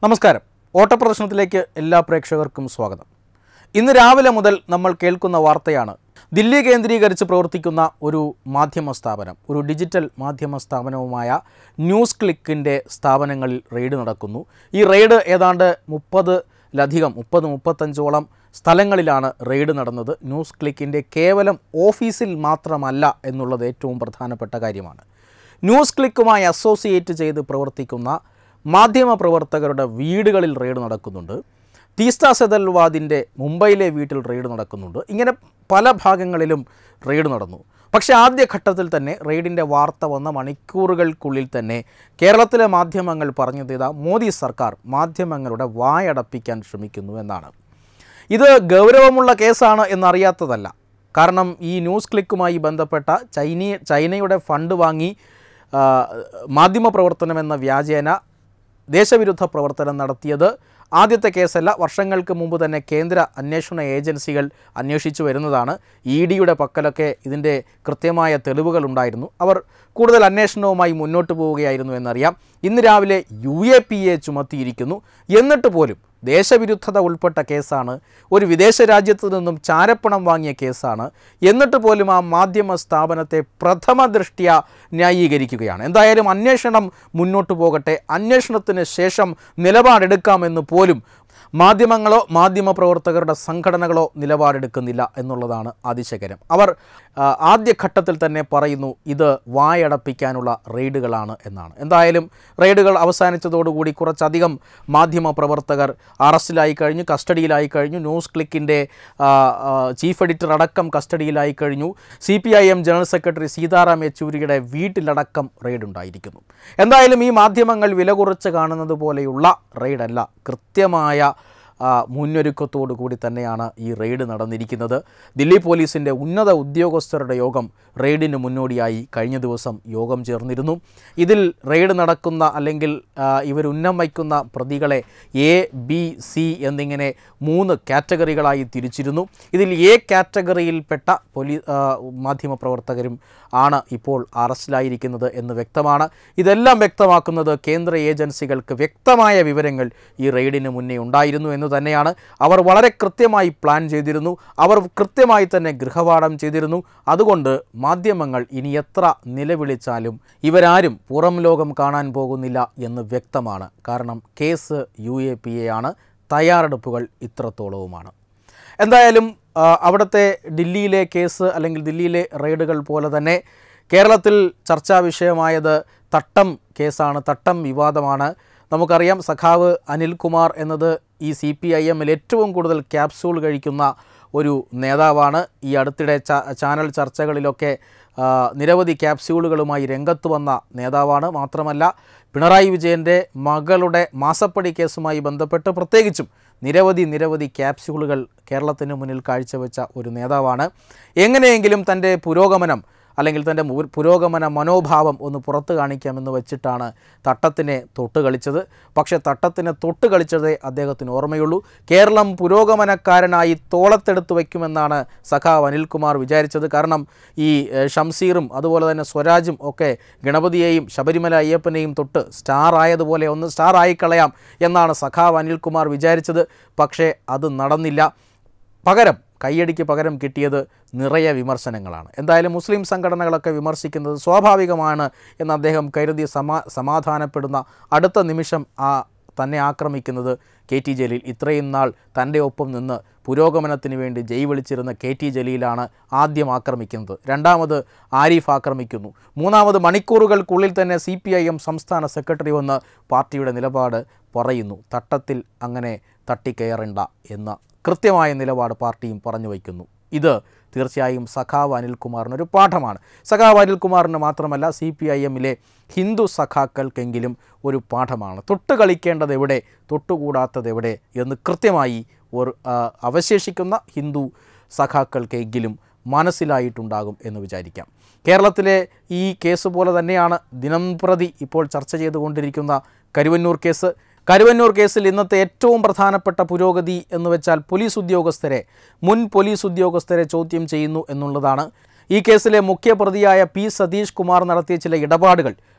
നമസ്കാരം ഓട്ടപ്രദർശനത്തിലേക്ക് എല്ലാ പ്രേക്ഷകർക്കും സ്വാഗതം ഇന്ന് രാവിലെ മുതൽ നമ്മൾ കേൾക്കുന്ന വാർത്തയാണ് ദില്ലി കേന്ദ്രീകരിച്ച് പ്രവർത്തിക്കുന്ന ഒരു മാധ്യമ സ്ഥാപനം ഒരു ഡിജിറ്റൽ മാധ്യമ സ്ഥാപനവുമായ ന്യൂസ് ക്ലിക്കിൻ്റെ സ്ഥാപനങ്ങളിൽ റെയ്ഡ് നടക്കുന്നു ഈ റെയ്ഡ് ഏതാണ്ട് മുപ്പതിലധികം മുപ്പത് മുപ്പത്തഞ്ചോളം സ്ഥലങ്ങളിലാണ് റെയ്ഡ് നടന്നത് ന്യൂസ് ക്ലിക്കിൻ്റെ കേവലം ഓഫീസിൽ മാത്രമല്ല എന്നുള്ളത് ഏറ്റവും പ്രധാനപ്പെട്ട കാര്യമാണ് ന്യൂസ് ക്ലിക്കുമായി അസോസിയേറ്റ് ചെയ്ത് പ്രവർത്തിക്കുന്ന മാധ്യമ പ്രവർത്തകരുടെ വീടുകളിൽ റെയ്ഡ് നടക്കുന്നുണ്ട് തീസ്ത സെതൽവാദിൻ്റെ മുംബൈയിലെ വീട്ടിൽ റെയ്ഡ് നടക്കുന്നുണ്ട് ഇങ്ങനെ പല ഭാഗങ്ങളിലും റെയ്ഡ് നടന്നു പക്ഷേ ആദ്യഘട്ടത്തിൽ തന്നെ റെയ്ഡിൻ്റെ വാർത്ത വന്ന മണിക്കൂറുകൾക്കുള്ളിൽ തന്നെ കേരളത്തിലെ മാധ്യമങ്ങൾ പറഞ്ഞത് ഇതാ മോദി സർക്കാർ മാധ്യമങ്ങളുടെ വായടപ്പിക്കാൻ ശ്രമിക്കുന്നു എന്നാണ് ഇത് ഗൗരവമുള്ള കേസാണ് എന്നറിയാത്തതല്ല കാരണം ഈ ന്യൂസ് ക്ലിക്കുമായി ബന്ധപ്പെട്ട ചൈനീ ചൈനയുടെ ഫണ്ട് വാങ്ങി ആ, മാധ്യമപ്രവർത്തനം എന്ന വ്യാജേന ദേശവിരുദ്ധ പ്രവർത്തനം നടത്തിയത് ആദ്യത്തെ കേസല്ല വർഷങ്ങൾക്ക് മുമ്പ് തന്നെ കേന്ദ്ര അന്വേഷണ ഏജൻസികൾ അന്വേഷിച്ചു വരുന്നതാണ് ഇ ഡിയുടെ പക്കലൊക്കെ ഇതിൻ്റെ കൃത്യമായ തെളിവുകൾ ഉണ്ടായിരുന്നു അവർ കൂടുതൽ അന്വേഷണവുമായി മുന്നോട്ട് പോവുകയായിരുന്നു എന്നറിയാം ഇന്ന് രാവിലെ യു എ പി എ ചുമത്തിയിരിക്കുന്നു എന്നിട്ട് പോലും ദേശവിരുദ്ധത ഉൾപ്പെട്ട കേസാണ് ഒരു വിദേശ രാജ്യത്തു നിന്നും ചാരപ്പണം വാങ്ങിയ കേസാണ് എന്നിട്ട് പോലും ആ മാധ്യമ സ്ഥാപനത്തെ പ്രഥമ ദൃഷ്ട്യ ന്യായീകരിക്കുകയാണ് എന്തായാലും അന്വേഷണം മുന്നോട്ട് പോകട്ടെ അന്വേഷണത്തിന് ശേഷം നിലപാടെടുക്കാമെന്ന് പോലും മാധ്യമങ്ങളോ മാധ്യമപ്രവർത്തകരുടെ സംഘടനകളോ നിലപാടെടുക്കുന്നില്ല എന്നുള്ളതാണ് അതിശയകരം അവർ ആ, ആദ്യഘട്ടത്തിൽ തന്നെ പറയുന്നു ഇത് വായടപ്പിക്കാനുള്ള റെയ്ഡുകളാണ് എന്നാണ് എന്തായാലും റെയ്ഡുകൾ അവസാനിച്ചതോടുകൂടി കുറച്ചധികം മാധ്യമപ്രവർത്തകർ അറസ്റ്റിലായി കഴിഞ്ഞു കസ്റ്റഡിയിലായി കഴിഞ്ഞു ന്യൂസ് ക്ലിക്കിൻ്റെ ആ, ആ, ചീഫ് എഡിറ്റർ അടക്കം കസ്റ്റഡിയിലായി കഴിഞ്ഞു C P I M general secretary Sitaram യെച്ചൂരിയുടെ വീട്ടിലടക്കം റെയ്ഡ് ഉണ്ടായിരിക്കുന്നു എന്തായാലും ഈ മാധ്യമങ്ങൾ വില കുറച്ച് കാണുന്നത് പോലെയുള്ള റെയ്ഡല്ല കൃത്യമായ ആ, മുന്നൊരുക്കത്തോടു കൂടി തന്നെയാണ് ഈ റെയ്ഡ് നടന്നിരിക്കുന്നത് ദില്ലി പോലീസിൻ്റെ ഉന്നത ഉദ്യോഗസ്ഥരുടെ യോഗം റെയ്ഡിന് മുന്നോടിയായി കഴിഞ്ഞ ദിവസം യോഗം ചേർന്നിരുന്നു ഇതിൽ റെയ്ഡ് നടക്കുന്ന അല്ലെങ്കിൽ ആ, ഇവർ ഉന്നം വയ്ക്കുന്ന പ്രതികളെ എ ബി സി എന്നിങ്ങനെ മൂന്ന് കാറ്റഗറികളായി തിരിച്ചിരുന്നു ഇതിൽ എ കാറ്റഗറിയിൽപ്പെട്ട പോലീ ആ, മാധ്യമപ്രവർത്തകരും ആണ് ഇപ്പോൾ അറസ്റ്റിലായിരിക്കുന്നത് എന്ന് വ്യക്തമാണ് ഇതെല്ലാം വ്യക്തമാക്കുന്നത് കേന്ദ്ര ഏജൻസികൾക്ക് വ്യക്തമായ വിവരങ്ങൾ ഈ റെയ്ഡിന് മുന്നേ ഉണ്ടായിരുന്നു എന്ന് തന്നെയാണ് അവർ വളരെ കൃത്യമായി പ്ലാൻ ചെയ്തിരുന്നു അവർ കൃത്യമായി തന്നെ ഗൃഹപാഠം ചെയ്തിരുന്നു അതുകൊണ്ട് മാധ്യമങ്ങൾ ഇനി എത്ര നിലവിളിച്ചാലും ഇവരാരും പുറം ലോകം കാണാൻ പോകുന്നില്ല എന്ന് വ്യക്തമാണ് കാരണം case U A P A ആണ് തയ്യാറെടുപ്പുകൾ ഇത്രത്തോളവുമാണ് എന്തായാലും ആ, അവിടുത്തെ ദില്ലിയിലെ കേസ് അല്ലെങ്കിൽ ദില്ലിയിലെ റെയ്ഡുകൾ പോലെ തന്നെ കേരളത്തിൽ ചർച്ചാ വിഷയമായത് തട്ടം കേസാണ് തട്ടം വിവാദമാണ് നമുക്കറിയാം സഖാവ് അനിൽകുമാർ എന്നത് ഈ സി പി ഐ എമ്മിൽ ഏറ്റവും കൂടുതൽ ക്യാപ്സൂൾ കഴിക്കുന്ന ഒരു നേതാവാണ് ഈ അടുത്തിടെ ചാ- ചാനൽ ചർച്ചകളിലൊക്കെ ആ, നിരവധി ക്യാപ്സ്യൂളുകളുമായി രംഗത്ത് വന്ന നേതാവാണ് മാത്രമല്ല പിണറായി വിജയൻ്റെ മകളുടെ മാസപ്പടി കേസുമായി ബന്ധപ്പെട്ട് പ്രത്യേകിച്ചും നിരവധി നിരവധി ക്യാപ്സ്യൂളുകൾ കേരളത്തിന് മുന്നിൽ കാഴ്ചവെച്ച ഒരു നേതാവാണ് എങ്ങനെയെങ്കിലും തൻ്റെ പുരോഗമനം അല്ലെങ്കിൽ തൻ്റെ മു- പുരോഗമന മനോഭാവം ഒന്ന് പുറത്ത് കാണിക്കാമെന്ന് വെച്ചിട്ടാണ് തട്ടത്തിനെ തൊട്ട് കളിച്ചത് പക്ഷേ തട്ടത്തിനെ തൊട്ട് കളിച്ചതേ അദ്ദേഹത്തിന് ഓർമ്മയുള്ളൂ കേരളം പുരോഗമനക്കാരനായി തോളത്തെടുത്ത് വയ്ക്കുമെന്നാണ് സഖാവ് അനിൽകുമാർ വിചാരിച്ചത് കാരണം ഈ ഏഹ്, ഷംസീറും അതുപോലെ തന്നെ സ്വരാജും ഒക്കെ ഗണപതിയെയും ശബരിമല അയ്യപ്പനെയും തൊട്ട് സ്റ്റാർ ആയതുപോലെ ഒന്ന് സ്റ്റാർ ആയിക്കളയാം എന്നാണ് സഖാവ് അനിൽകുമാർ വിചാരിച്ചത് പക്ഷേ അത് നടന്നില്ല പകരം കയ്യടിക്ക് പകരം കിട്ടിയത് നിറയെ വിമർശനങ്ങളാണ് എന്തായാലും മുസ്ലിം സംഘടനകളൊക്കെ വിമർശിക്കുന്നത് സ്വാഭാവികമാണ് എന്ന് അദ്ദേഹം കരുതി സമാ സമാധാനപ്പെടുന്ന അടുത്ത നിമിഷം ആ തന്നെ ആക്രമിക്കുന്നത് കെ ടി ജലീൽ ഇത്രയും നാൾ തൻ്റെ ഒപ്പം നിന്ന് പുരോഗമനത്തിന് വേണ്ടി ജയ് വിളിച്ചിരുന്ന കെ ടി ജലീലാണ് ആദ്യം ആക്രമിക്കുന്നത് രണ്ടാമത് ആരിഫ് ആക്രമിക്കുന്നു മൂന്നാമത് മണിക്കൂറുകൾക്കുള്ളിൽ തന്നെ സി പി ഐ എം സംസ്ഥാന സെക്രട്ടറി വന്ന് പാർട്ടിയുടെ നിലപാട് പറയുന്നു തട്ടത്തിൽ അങ്ങനെ തട്ടിക്കയറണ്ട എന്ന കൃത്യമായ നിലപാട് പാർട്ടിയും പറഞ്ഞു വയ്ക്കുന്നു ഇത് തീർച്ചയായും സഖാവ് അനിൽകുമാറിനൊരു പാഠമാണ് സഖാവ് അനിൽകുമാറിന് മാത്രമല്ല സി പി ഐ എമ്മിലെ ഹിന്ദു സഖാക്കൾക്കെങ്കിലും ഒരു പാഠമാണ് തൊട്ട് കളിക്കേണ്ടത് എവിടെ തൊട്ടുകൂടാത്തത് എവിടെ എന്ന് കൃത്യമായി ഒരു ആ, അവശേഷിക്കുന്ന ഹിന്ദു സഖാക്കൾക്കെങ്കിലും മനസ്സിലായിട്ടുണ്ടാകും എന്ന് വിചാരിക്കാം കേരളത്തിലെ ഈ കേസ് പോലെ തന്നെയാണ് ദിനംപ്രതി ഇപ്പോൾ ചർച്ച ചെയ്തുകൊണ്ടിരിക്കുന്ന കരുവന്നൂർ കേസ് കരുവന്നൂർ കേസിൽ ഇന്നത്തെ ഏറ്റവും പ്രധാനപ്പെട്ട പുരോഗതി എന്ന് വെച്ചാൽ പോലീസ് ഉദ്യോഗസ്ഥരെ മുൻ പോലീസ് ഉദ്യോഗസ്ഥരെ ചോദ്യം ചെയ്യുന്നു എന്നുള്ളതാണ് ഈ കേസിലെ മുഖ്യപ്രതിയായ പി സതീഷ് കുമാർ നടത്തിയ ചില ഇടപാടുകൾ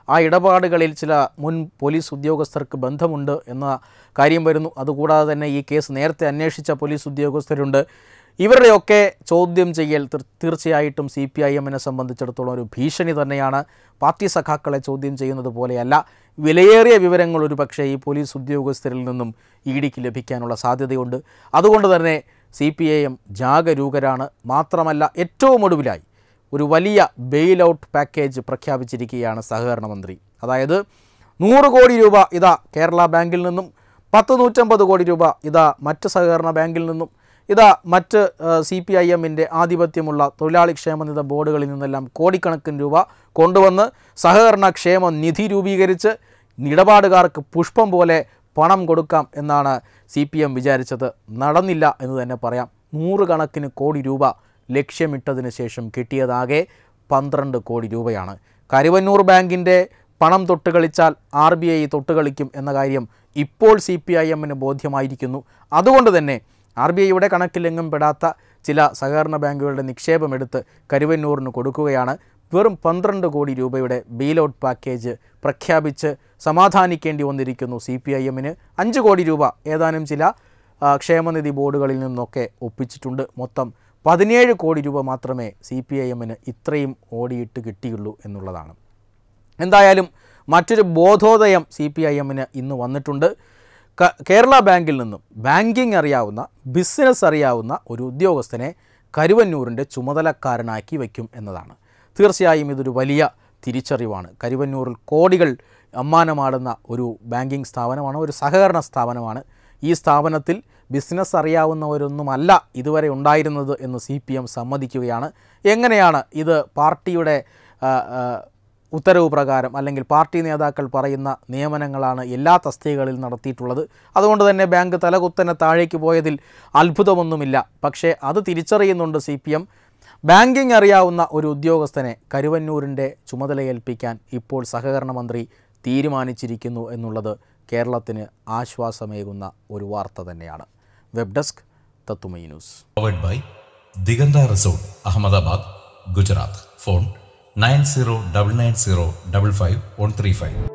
ആ ഇടപാടുകളിൽ ചില മുൻ പോലീസ് ഉദ്യോഗസ്ഥർക്ക് ബന്ധമുണ്ട് എന്ന കാര്യം വരുന്നു അതുകൂടാതെ തന്നെ ഈ കേസ് നേരത്തെ അന്വേഷിച്ച പോലീസ് ഉദ്യോഗസ്ഥരുണ്ട് ഇവരുടെയൊക്കെ ചോദ്യം ചെയ്യൽ തീർ- തീർച്ചയായിട്ടും സി പി ഐ എമ്മിനെ സംബന്ധിച്ചിടത്തോളം ഒരു ഭീഷണി തന്നെയാണ് പാർട്ടി സഖാക്കളെ ചോദ്യം ചെയ്യുന്നത് പോലെയല്ല വിലയേറിയ വിവരങ്ങൾ ഒരു പക്ഷേ ഈ പോലീസ് ഉദ്യോഗസ്ഥരിൽ നിന്നും ഇ ഡിക്ക് ലഭിക്കാനുള്ള സാധ്യതയുണ്ട് അതുകൊണ്ട് തന്നെ സി പി ഐ എം ജാഗരൂകരാണ് മാത്രമല്ല ഏറ്റവും ഒടുവിലായി ഒരു വലിയ ബെയിൽ ഔട്ട് പാക്കേജ് പ്രഖ്യാപിച്ചിരിക്കുകയാണ് സഹകരണ മന്ത്രി അതായത് നൂറ് കോടി രൂപ ഇതാ കേരള ബാങ്കിൽ നിന്നും പത്ത് നൂറ്റമ്പത് കോടി രൂപ ഇതാ മറ്റ് സഹകരണ ബാങ്കിൽ നിന്നും ഇതാ മറ്റ് സി പി ഐ എമ്മിൻ്റെ ആധിപത്യമുള്ള തൊഴിലാളി ക്ഷേമനിധ ബോർഡുകളിൽ നിന്നെല്ലാം കോടിക്കണക്കിന് രൂപ കൊണ്ടുവന്ന് സഹകരണ ക്ഷേമ നിധി രൂപീകരിച്ച് ഇടപാടുകാർക്ക് പുഷ്പം പോലെ പണം കൊടുക്കാം എന്നാണ് സി പി എം വിചാരിച്ചത് നടന്നില്ല എന്ന് തന്നെ പറയാം നൂറുകണക്കിന് കോടി രൂപ ലക്ഷ്യമിട്ടതിന് ശേഷം കിട്ടിയതാകെ പന്ത്രണ്ട് കോടി രൂപയാണ് കരുവന്നൂർ ബാങ്കിൻ്റെ പണം തൊട്ടുകളിച്ചാൽ ആർ ബി ഐ തൊട്ടുകളിക്കും എന്ന കാര്യം ഇപ്പോൾ സി പി ഐ എമ്മിന് ബോധ്യമായിരിക്കുന്നു അതുകൊണ്ട് തന്നെ ആർ ബി ഐയുടെ കണക്കിലെങ്ങും പെടാത്ത ചില സഹകരണ ബാങ്കുകളുടെ നിക്ഷേപമെടുത്ത് കരുവന്നൂറിന് കൊടുക്കുകയാണ് വെറും പന്ത്രണ്ട് കോടി രൂപയുടെ ബെയിൽ ഔട്ട് പാക്കേജ് പ്രഖ്യാപിച്ച് സമാധാനിക്കേണ്ടി വന്നിരിക്കുന്നു സി പി ഐ എമ്മിന് അഞ്ച് കോടി രൂപ ഏതാനും ചില ആ, ക്ഷേമനിധി ബോർഡുകളിൽ നിന്നൊക്കെ ഒപ്പിച്ചിട്ടുണ്ട് മൊത്തം പതിനേഴ് കോടി രൂപ മാത്രമേ സി പി ഐ എമ്മിന് ഇത്രയും ഓടിയിട്ട് കിട്ടിയുള്ളൂ എന്നുള്ളതാണ് എന്തായാലും മറ്റൊരു ബോധോദയം സി പി ഐ എമ്മിന് ഇന്ന് വന്നിട്ടുണ്ട് ക- കേരള ബാങ്കിൽ നിന്നും ബാങ്കിങ് അറിയാവുന്ന ബിസിനസ് അറിയാവുന്ന ഒരു ഉദ്യോഗസ്ഥനെ കരുവന്നൂരിൻ്റെ ചുമതലക്കാരനാക്കി വയ്ക്കും എന്നതാണ് തീർച്ചയായും ഇതൊരു വലിയ തിരിച്ചറിവാണ് കരുവന്നൂരിൽ കോടികൾ അമ്മാനമാടുന്ന ഒരു ബാങ്കിങ് സ്ഥാപനമാണ് ഒരു സഹകരണ സ്ഥാപനമാണ് ഈ സ്ഥാപനത്തിൽ ബിസിനസ് അറിയാവുന്നവരൊന്നുമല്ല ഇതുവരെ ഉണ്ടായിരുന്നത് എന്ന് സി പി എം സമ്മതിക്കുകയാണ് എങ്ങനെയാണ് ഇത് പാർട്ടിയുടെ ആ, ആ, ഉത്തരവ് പ്രകാരം അല്ലെങ്കിൽ പാർട്ടി നേതാക്കൾ പറയുന്ന നിയമനങ്ങളാണ് എല്ലാ തസ്തികകളിൽ നടത്തിയിട്ടുള്ളത് അതുകൊണ്ട് തന്നെ ബാങ്ക് തലകുത്തനെ താഴേക്ക് പോയതിൽ അത്ഭുതമൊന്നുമില്ല പക്ഷേ അത് തിരിച്ചറിയുന്നുണ്ട് സി പി എം ബാങ്കിങ് അറിയാവുന്ന ഒരു ഉദ്യോഗസ്ഥനെ കരുവന്നൂരിൻ്റെ ചുമതലയേൽപ്പിക്കാൻ ഇപ്പോൾ സഹകരണ മന്ത്രി തീരുമാനിച്ചിരിക്കുന്നു എന്നുള്ളത് കേരളത്തിന് ആശ്വാസമേകുന്ന ഒരു വാർത്ത തന്നെയാണ് വെബ് ഡെസ്ക് തത്തുമൈ news powered by Diganta Resort, Ahmedabad, Gujarat. Phone 9099055135.